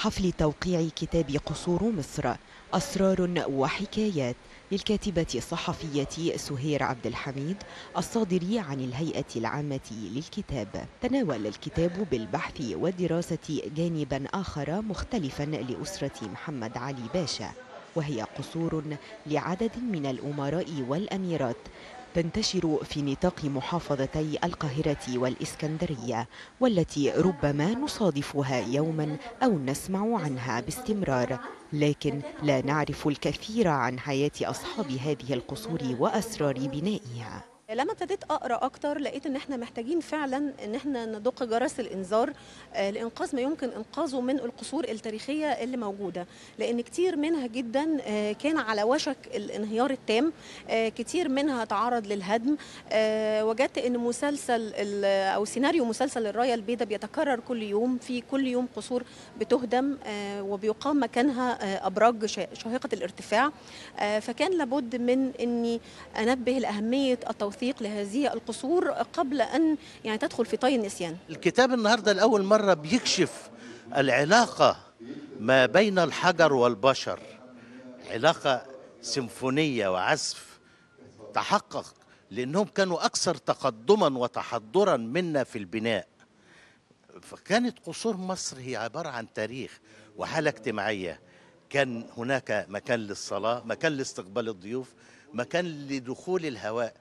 حفل توقيع كتاب قصور مصر أسرار وحكايات للكاتبة الصحفية سهير عبد الحميد الصادر عن الهيئة العامة للكتاب تناول الكتاب بالبحث والدراسة جانبا آخر مختلفا لأسرة محمد علي باشا وهي قصور لعدد من الأمراء والأميرات تنتشر في نطاق محافظتي القاهرة والإسكندرية والتي ربما نصادفها يوما أو نسمع عنها باستمرار لكن لا نعرف الكثير عن حياة أصحاب هذه القصور وأسرار بنائها لما ابتديت اقرا اكتر لقيت ان احنا محتاجين فعلا ان احنا ندق جرس الانذار آه، لانقاذ ما يمكن انقاذه من القصور التاريخيه اللي موجوده لان كتير منها جدا آه، كان على وشك الانهيار التام آه، كتير منها تعرض للهدم وجدت ان مسلسل او سيناريو مسلسل الرايه البيضاء بيتكرر كل يوم في كل يوم قصور بتهدم وبيقام مكانها ابراج شاهقه الارتفاع فكان لابد من اني انبه لاهميه التوثيق التوثيق لهذه القصور قبل أن يعني تدخل في طي النسيان الكتاب النهاردة لأول مرة بيكشف العلاقة ما بين الحجر والبشر علاقة سيمفونية وعزف تحقق لأنهم كانوا أكثر تقدما وتحضرا منا في البناء فكانت قصور مصر هي عبارة عن تاريخ وحالة اجتماعية كان هناك مكان للصلاة مكان لاستقبال الضيوف مكان لدخول الهواء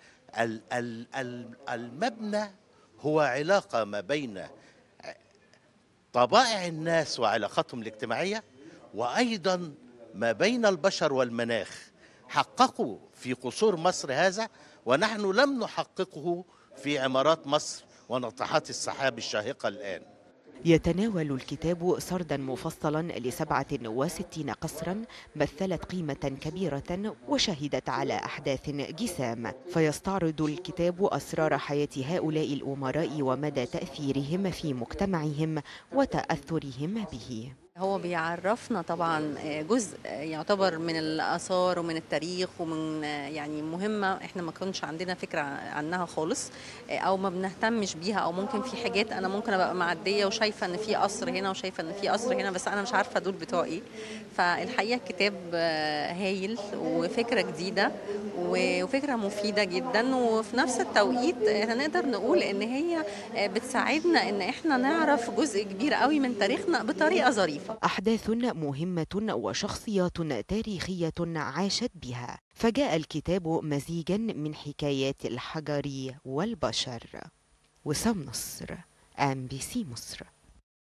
المبنى هو علاقة ما بين طبائع الناس وعلاقاتهم الاجتماعية وأيضا ما بين البشر والمناخ حققوا في قصور مصر هذا ونحن لم نحققه في عمارات مصر وناطحات السحاب الشاهقة الآن يتناول الكتاب سردا مفصلا لسبعة وستين قصرا مثلت قيمة كبيرة وشهدت على أحداث جسام فيستعرض الكتاب أسرار حياة هؤلاء الأمراء ومدى تأثيرهم في مجتمعهم وتأثرهم به هو بيعرفنا طبعا جزء يعتبر من الاثار ومن التاريخ ومن يعني مهمه احنا ما كنش عندنا فكره عنها خالص او ما بنهتمش بيها او ممكن في حاجات انا ممكن ابقى معديه وشايفه ان في قصر هنا وشايفه ان في قصر هنا بس انا مش عارفه دول بتوع ايه فالحقيقه الكتاب هايل وفكره جديده وفكره مفيده جدا وفي نفس التوقيت هنقدر نقول ان هي بتساعدنا ان احنا نعرف جزء كبير قوي من تاريخنا بطريقه ظريفه احداث مهمه وشخصيات تاريخيه عاشت بها فجاء الكتاب مزيجا من حكايات الحجر والبشر وسام نصر ام بي سي مصر